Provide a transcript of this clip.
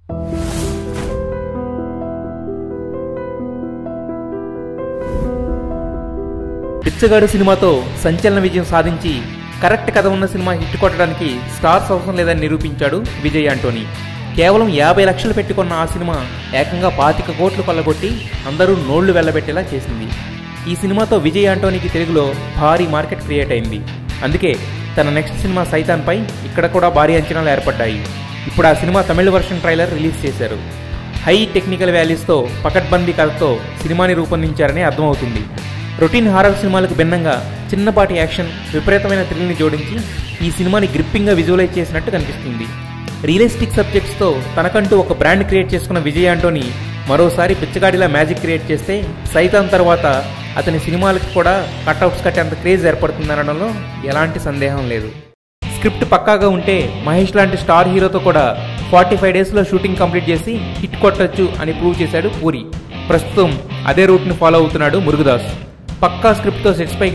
బిచ్చగాడు సినిమాతో సంచలన విజయం సాధించి కరెక్ట్ కథ ఉన్న సినిమా హిట్ కొట్టడానికి స్టార్స్ అవసరం లేదని నిరూపించాడు విజయ్ ఆంటోనీ కేవలం యాభై లక్షలు పెట్టుకున్న ఆ సినిమా ఏకంగా పాతిక కోట్లు కొల్లగొట్టి అందరూ నోళ్లు వెళ్ళబెట్టేలా చేసింది ఈ సినిమాతో విజయ్ ఆంటోనీకి తెలుగులో భారీ మార్కెట్ క్రియేట్ అయింది అందుకే తన నెక్స్ట్ సినిమా సైతాన్పై ఇక్కడ కూడా భారీ అంచనాలు ఏర్పడ్డాయి ఇప్పుడు ఆ సినిమా తమిళ వర్షన్ ట్రైలర్ రిలీజ్ చేశారు హై టెక్నికల్ వాల్యూస్తో పకడ్బందీ కథతో సినిమాని రూపొందించారని అర్థమవుతుంది రొటీన్ హారర్ సినిమాలకు భిన్నంగా చిన్నపాటి యాక్షన్ విపరీతమైన థ్రిల్ని జోడించి ఈ సినిమాని గ్రిప్పింగ్గా విజువలైజ్ చేసినట్టు కనిపిస్తుంది రియలిస్టిక్ సబ్జెక్ట్స్తో తనకంటూ ఒక బ్రాండ్ క్రియేట్ చేసుకున్న విజయ్ ఆంటోని మరోసారి పిచ్చగాడిలా మ్యాజిక్ క్రియేట్ చేస్తే సైతాన్ తర్వాత అతని సినిమాలకు కూడా కట్అవుట్స్ కట్టేంత క్రేజ్ ఏర్పడుతుందనడంలో ఎలాంటి సందేహం లేదు స్క్రిప్ట్ పక్కాగా ఉంటే మహేష్ లాంటి స్టార్ హీరోతో కూడా ఫార్టీ ఫైవ్ డేస్లో షూటింగ్ కంప్లీట్ చేసి హిట్ కొట్టొచ్చు అని ప్రూవ్ చేశాడు పూరి ప్రస్తుతం అదే రూట్ని ఫాలో అవుతున్నాడు మురుగదాస్ పక్కా స్క్రిప్ట్తో సెట్స్పై